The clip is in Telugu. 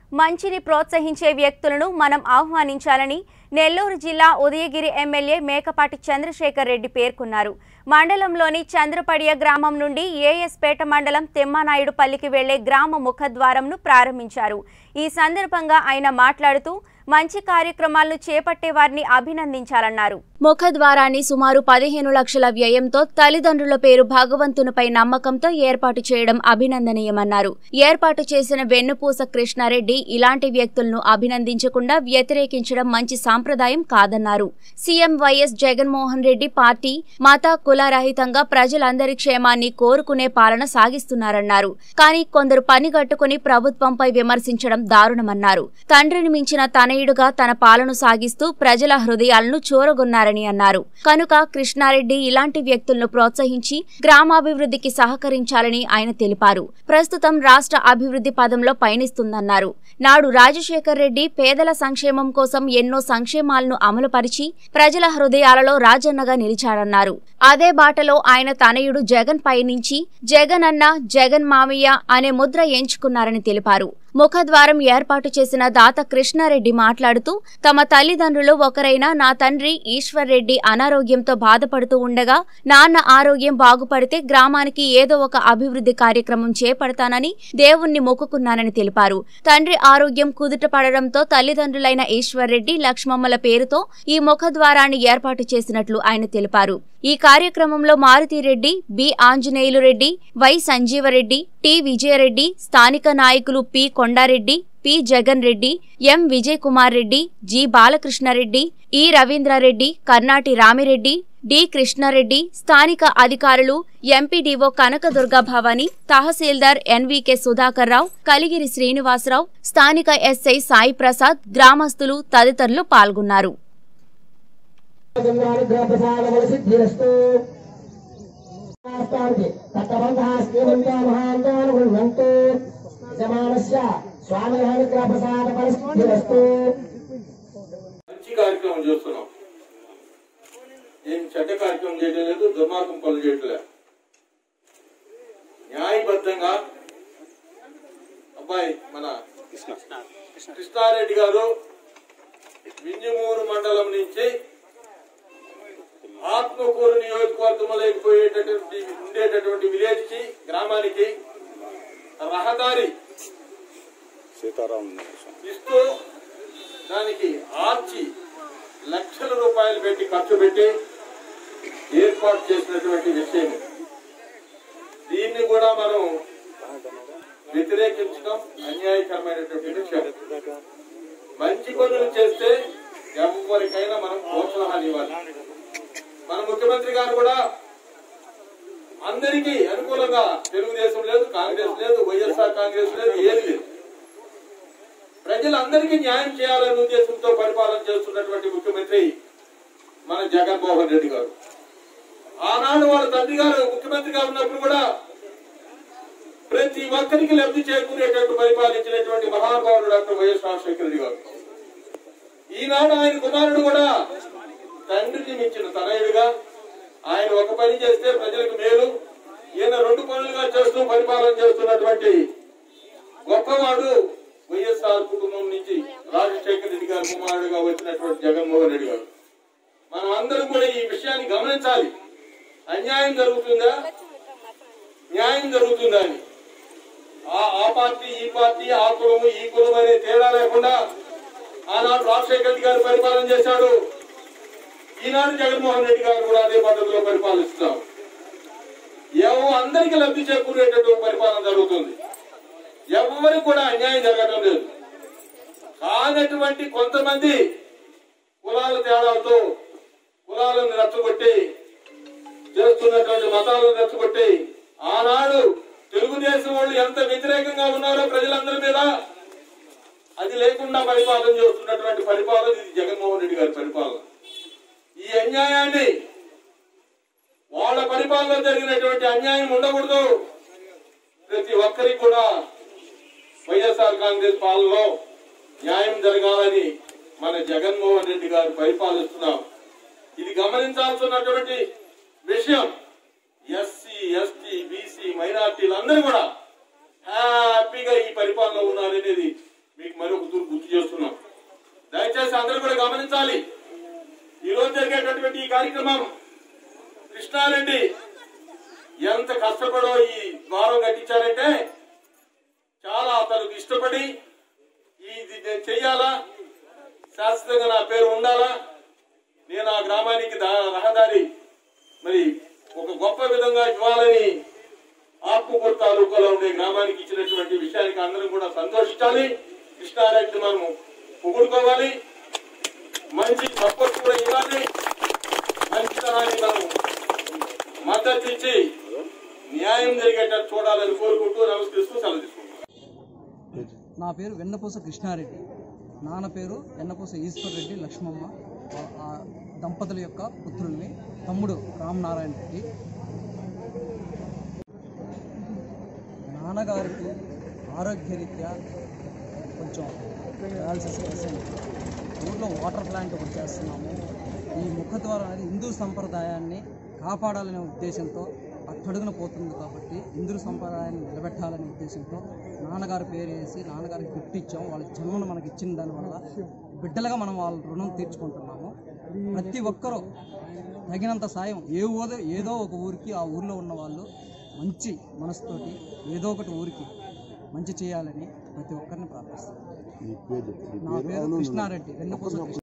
మంచిని ప్రోత్సహించే వ్యక్తులను మనం ఆహ్వానించాలని నెల్లూరు జిల్లా ఉదయగిరి ఎమ్మెల్యే మేకపాటి చంద్రశేఖర్ రెడ్డి పేర్కొన్నారు మండలంలోని చంద్రపడియ గ్రామం నుండి ఏఎస్పేట మండలం తెమ్మానాయుడుపల్లికి వెళ్లే గ్రామ ముఖద్వారంను ప్రారంభించారు ఈ సందర్భంగా ఆయన మాట్లాడుతూ మంచి కార్యక్రమాలను చేపట్టే వారిని అభినందించాలన్నారు ముఖద్వారాన్ని సుమారు పదిహేను లక్షల వ్యయంతో తల్లిదండ్రుల పేరు భగవంతునిపై నమ్మకంతో ఏర్పాటు చేయడం అభినందనీయమన్నారు ఏర్పాటు చేసిన వెన్నుపూస కృష్ణారెడ్డి ఇలాంటి వ్యక్తులను అభినందించకుండా వ్యతిరేకించడం మంచి సాంప్రదాయం కాదన్నారు సీఎం వైఎస్ జగన్మోహన్ రెడ్డి పార్టీ మత కులరహితంగా ప్రజలందరి క్షేమాన్ని కోరుకునే పాలన సాగిస్తున్నారన్నారు కానీ కొందరు పనిగట్టుకుని ప్రభుత్వంపై విమర్శించడం దారుణమన్నారు తండ్రిని మించిన తనయుడుగా తన పాలన సాగిస్తూ ప్రజల హృదయాలను చూరగొన్నారని అన్నారు కనుక కృష్ణారెడ్డి ఇలాంటి వ్యక్తులను ప్రోత్సహించి గ్రామాభివృద్ధికి సహకరించాలని ఆయన తెలిపారు ప్రస్తుతం రాష్ట్ర అభివృద్ధి పదంలో పయనిస్తుందన్నారు నాడు రాజశేఖర్ రెడ్డి పేదల సంక్షేమం కోసం ఎన్నో సంక్షేమాలను అమలుపరిచి ప్రజల హృదయాలలో రాజన్నగా నిలిచారన్నారు అదే బాటలో ఆయన తనయుడు జగన్ పయనించి జగన్ అన్న జగన్ మామయ్య అనే ముద్ర ఎంచుకున్నారని తెలిపారు ముఖద్వారం ఏర్పాటు చేసిన దాత కృష్ణారెడ్డి మాట్లాడుతూ తమ తల్లిదండ్రులు ఒకరైన నా తండ్రి ఈశ్వర్ రెడ్డి అనారోగ్యంతో బాధపడుతూ ఉండగా నాన్న ఆరోగ్యం బాగుపడితే గ్రామానికి ఏదో ఒక అభివృద్ధి కార్యక్రమం చేపడతానని దేవుణ్ణి మొక్కుకున్నానని తెలిపారు తండ్రి ఆరోగ్యం కుదుట పడడంతో తల్లిదండ్రులైన ఈశ్వర్ రెడ్డి లక్ష్మమ్మల పేరుతో ఈ ముఖద్వారాన్ని ఏర్పాటు చేసినట్లు ఆయన తెలిపారు ఈ కార్యక్రమంలో Maruthi Reddy B Anjaneyulu Reddy Y Sanjeeva Reddy T Vijaya Reddy స్థానిక నాయకులు P Konda Reddy P Jagan Reddy M Vijay Kumar Reddy G Balakrishna Reddy E Ravindra Reddy Karnati Rami Reddy D Krishna Reddy స్థానిక అధికారులు ఎంపీడీఓ కనకదుర్గ భవాని తహసీల్దార్ ఎన్వీకే సుధాకర్ రావు కలిగిరి శ్రీనివాసరావు స్థానిక ఎస్ఐ సాయి ప్రసాద్ గ్రామస్తులు తదితరులు పాల్గొన్నారు సిద్ధిరస్తు తత్తబంధः శ్రీమంతో మహాంతోనుగృహంతు యజమానస్య స్వామిహానుగ్రహ ప్రసాద పరిసిద్ధిరస్తు మంచి కార్యక్రమం చేస్తున్నాం ఏం చెడ్డ కార్యక్రమం చేయడం లేదు దుర్మార్గం పనులు చేయటం లేదు న్యాయబద్ధంగా అబ్బాయి మన కృష్ణారెడ్డి గారు వింజమూరు మండలం నుంచి ఆత్మకూరు నియోజకవర్గంలోకి పోయేటటువంటి ఉండేటటువంటి విలేజ్ కి గ్రామానికి రహదారి సీతారాం ఇస్తూ దానికి ఆర్చి లక్షల రూపాయలు పెట్టి ఖర్చు పెట్టి ఏర్పాటు చేసినటువంటి విషయం దీన్ని కూడా మనం వ్యతిరేకించడం అన్యాయకరమైనటువంటి విషయం మంచి పనులు చేస్తే ఎవరికైనా మనం ప్రోత్సాహాన్ని ఇవ్వాలి మన ముఖ్యమంత్రి గారు కూడా అందరికీ అనుకూలంగా తెలుగుదేశం లేదు కాంగ్రెస్ లేదు వైఎస్ఆర్ కాంగ్రెస్ లేదు ఏది లేదు ప్రజలందరికీ న్యాయం చేయాలనే ఉద్దేశంతో పరిపాలన చేస్తున్నటువంటి ముఖ్యమంత్రి మన జగన్మోహన్ రెడ్డి గారు ఆనాడు వాళ్ళ తండ్రి గారు ముఖ్యమంత్రిగా ఉన్నప్పుడు కూడా ప్రతి ఒక్కరికి లబ్ధి చేకూరేటట్టు పరిపాలించినటువంటి మహానుభావుడు డాక్టర్ వైఎస్ రాజశేఖర రెడ్డి గారు ఈనాడు ఆయన కుమారుడు కూడా తండ్రిని మించిన తనయుడిగా ఆయన ఒక పని చేస్తే ప్రజలకు మేలు ఈయన రెండు పనులుగా చేస్తూ పరిపాలన చేస్తున్నటువంటి గొప్పవాడు వైఎస్ఆర్ కుటుంబం నుంచి రాజశేఖర రెడ్డి గారి కుమారుడుగా వచ్చినటువంటి జగన్మోహన్ రెడ్డి గారు మనం అందరం కూడా ఈ విషయాన్ని గమనించాలి అన్యాయం జరుగుతుందా న్యాయం జరుగుతుందా అని ఆ ఆ పార్టీ ఈ పార్టీ ఆ కులము ఈ కులం అనే తేడా లేకుండా ఆనాడు రాజశేఖర రెడ్డి గారు పరిపాలన చేశాడు ఈనాడు జగన్మోహన్ రెడ్డి గారు కూడా అదే పద్ధతిలో పరిపాలిస్తున్నాం ఏవో అందరికీ లబ్ధి చేకూరేటట్టు పరిపాలన జరుగుతుంది ఎవరికి కూడా అన్యాయం జరగటం లేదు కానటువంటి కొంతమంది కులాల తేడాలతో కులాలను రెచ్చగొట్టి చేస్తున్నటువంటి మతాలను రెచ్చగొట్టి ఆనాడు తెలుగుదేశం వాళ్ళు ఎంత వ్యతిరేకంగా ఉన్నారో ప్రజలందరి మీద అది లేకుండా పరిపాలన చేస్తున్నటువంటి పరిపాలన ఇది జగన్మోహన్ రెడ్డి గారి పరిపాలన ఈ అన్యాయాన్ని వాళ్ళ పరిపాలనలో జరిగినటువంటి అన్యాయం ఉండకూడదు ప్రతి ఒక్కరికి కూడా వైఎస్ఆర్ కాంగ్రెస్ పాలనలో న్యాయం జరగాలని మన జగన్మోహన్ రెడ్డి గారు పరిపాలిస్తున్నాం ఇది గమనించాల్సినటువంటి విషయం ఎస్సీ ఎస్టీ బీసీ మైనార్టీలు అందరూ కూడా హ్యాపీగా ఈ పరిపాలనలో ఉన్నారనేది మీకు కూడా గమనించాలి ఈ రోజు జరిగేటటువంటి ఈ కార్యక్రమం కృష్ణారెడ్డి ఎంత కష్టపడో ఈ ద్వారం కట్టించారంటే చాలా అతనికి ఇష్టపడి ఇది నేను చెయ్యాలా శాశ్వతంగా నా పేరు ఉండాలా నేను ఆ గ్రామానికి దా- రహదారి మరి ఒక గొప్ప విధంగా ఇవ్వాలని ఆత్మకూరు తాలూకాలో ఉండే గ్రామానికి ఇచ్చినటువంటి విషయానికి అందరం కూడా సంతోషించాలి కృష్ణారెడ్డి మనం పొగుడుకోవాలి మంచి సపోర్ట్ కూడా ఇవ్వాలి మంచితనాన్ని మనం మద్దతు ఇచ్చి న్యాయం జరిగేటట్టు చూడాలని కోరుకుంటూ నమస్కరిస్తూ సెలవు తీసుకుంటాం నా పేరు వెన్నపూస కృష్ణారెడ్డి నాన్న పేరు వెన్నపూస ఈశ్వర్ రెడ్డి లక్ష్మమ్మ ఆ- ఆ దంపతుల యొక్క పుత్రుల్ని తమ్ముడు రామనారాయణ రెడ్డి నాన్నగారికి ఆరోగ్యరీత్యా కొంచెం డయాలసిస్ పేషెంట్ ఊర్లో వాటర్ ప్లాంట్ ఒకటి చేస్తున్నాము ఈ ముఖద్వారం అనేది హిందూ సంప్రదాయాన్ని కాపాడాలనే ఉద్దేశంతో అట్టడుగున పోతుంది కాబట్టి హిందూ సంప్రదాయాన్ని నిలబెట్టాలనే ఉద్దేశంతో నాన్నగారి పేరు వేసి నాన్నగారికి గిఫ్ట్ ఇచ్చాం వాళ్ళ జన్మను మనకి ఇచ్చిన దానివల్ల బిడ్డలుగా మనం వాళ్ళ రుణం తీర్చుకుంటున్నాము ప్రతి ఒక్కరూ తగినంత సాయం ఏ ఊదో ఏదో ఒక ఊరికి ఆ ఊర్లో ఉన్న వాళ్ళు మంచి మనసుతోటి ఏదో ఒకటి ఊరికి మంచి చేయాలని ప్రతి ఒక్కరిని ప్రార్థిస్తాను నీ పేరు నీ నా పేరు కృష్ణారెడ్డి వెన్నపూస కృష్ణ